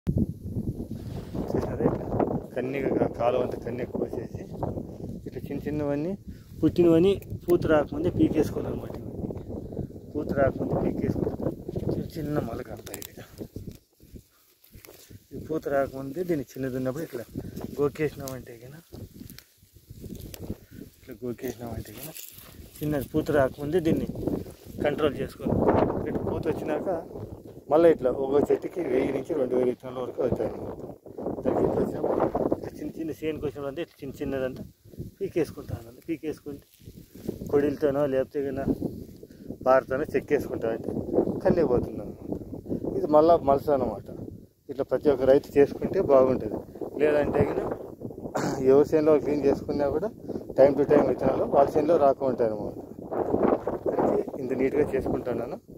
చూసినారా ఇట్లా కన్నీగా కాలువ అంతా కన్నీ కోసేసి ఇట్లా చిన్న చిన్నవన్నీ పుట్టినవన్నీ పూత రాకముందే పీకేసుకోవాలన్నమాట ఇవి. పూత రాకముందే పీకేసుకుంటారు చిన్న చిన్న మొలక అంతా ఇది ఈ పూత రాకముందే దీన్ని చిన్నది ఉన్నప్పుడు ఇట్లా గోకేసినామంటే కన్నా ఇట్లా గోకేసినామంటే కన్నా చిన్నది పూత రాకముందే దీన్ని కంట్రోల్ చేసుకోవాలి ఇట్లా పూత వచ్చినాక మళ్ళీ ఇట్లా ఒక చెట్టుకి వెయ్యి నుంచి రెండు వేల విత్తనాల వరకు అవుతాయి అన్నమాట దానికి ఇట్లా వచ్చినప్పుడు ఇట్లా చిన్న చిన్న సేనుకి వచ్చినప్పుడు ఇట్లా చిన్న చిన్నదంతా పీకేసుకుంటాను పీకేసుకుంటే కొడిలతోనో లేకపోతే కన్నా పారతోనో చెక్కేసుకుంటామంటే కన్నీ పోతుంది అనమాట ఇది మళ్ళా మలస అనమాట ఇట్లా ప్రతి ఒక్క రైతు చేసుకుంటే బాగుంటుంది లేదంటే కన్నా ఎవరి చేనులో క్లీన్ చేసుకున్నా కూడా టైం టు టైం విత్తనాలు వాళ్ళ చేనులో రాకుండా ఉంటాయి అనమాట ఇంత నీట్గా చేసుకుంటున్నాను